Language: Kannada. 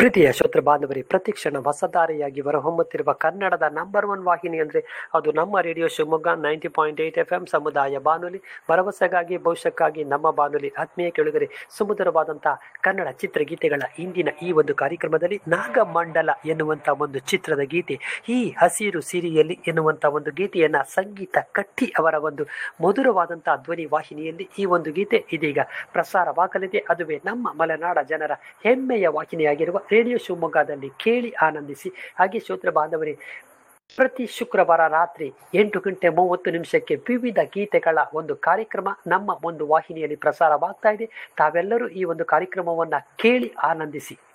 ಪ್ರೀತಿಯ ಶ್ರೋತೃ ಬಾಂಧವರೇ ಪ್ರತಿಕ್ಷಣ ಹೊಸದಾರಿಯಾಗಿ ಹೊರಹೊಮ್ಮುತ್ತಿರುವ ಕನ್ನಡದ ನಂಬರ್ ಒನ್ ವಾಹಿನಿ ಅಂದರೆ ಅದು ನಮ್ಮ radio Shivamogga ninety point eight F M ಸಮುದಾಯ ಬಾನುಲಿ ಭರವಸೆಗಾಗಿ ಭವಿಷ್ಯಕ್ಕಾಗಿ ನಮ್ಮ ಬಾನುಲಿ ಆತ್ಮೀಯ ಕೆಳಗರೆ ಸುಮಧುರವಾದಂತಹ ಕನ್ನಡ ಚಿತ್ರಗೀತೆಗಳ ಇಂದಿನ ಈ ಒಂದು ಕಾರ್ಯಕ್ರಮದಲ್ಲಿ ನಾಗಮಂಡಲ ಎನ್ನುವಂಥ ಒಂದು ಚಿತ್ರದ ಗೀತೆ ಈ ಹಸಿರು ಸಿರಿಯಲ್ಲಿ ಎನ್ನುವಂಥ ಒಂದು ಗೀತೆಯನ್ನ ಸಂಗೀತ ಕಟ್ಟಿ ಅವರ ಒಂದು ಮಧುರವಾದಂತಹ ಧ್ವನಿ ವಾಹಿನಿಯಲ್ಲಿ ಈ ಒಂದು ಗೀತೆ ಇದೀಗ ಪ್ರಸಾರವಾಗಲಿದೆ ಅದುವೇ ನಮ್ಮ ಮಲೆನಾಡ ಜನರ ಹೆಮ್ಮೆಯ ವಾಹಿನಿಯಾಗಿರುವ ರೇಡಿಯೋ ಶಿವಮೊಗ್ಗದಲ್ಲಿ ಕೇಳಿ ಆನಂದಿಸಿ ಹಾಗೆ ಶ್ರೋತೃ ಬಾಂಧವರೇ ಪ್ರತಿ ಶುಕ್ರವಾರ ರಾತ್ರಿ ಎಂಟು ಗಂಟೆ ಮೂವತ್ತು ನಿಮಿಷಕ್ಕೆ ವಿವಿಧ ಗೀತೆಗಳ ಒಂದು ಕಾರ್ಯಕ್ರಮ ನಮ್ಮ ಒಂದು ವಾಹಿನಿಯಲ್ಲಿ ಪ್ರಸಾರವಾಗ್ತಾ ಇದೆ ತಾವೆಲ್ಲರೂ ಈ ಒಂದು ಕಾರ್ಯಕ್ರಮವನ್ನ ಕೇಳಿ ಆನಂದಿಸಿ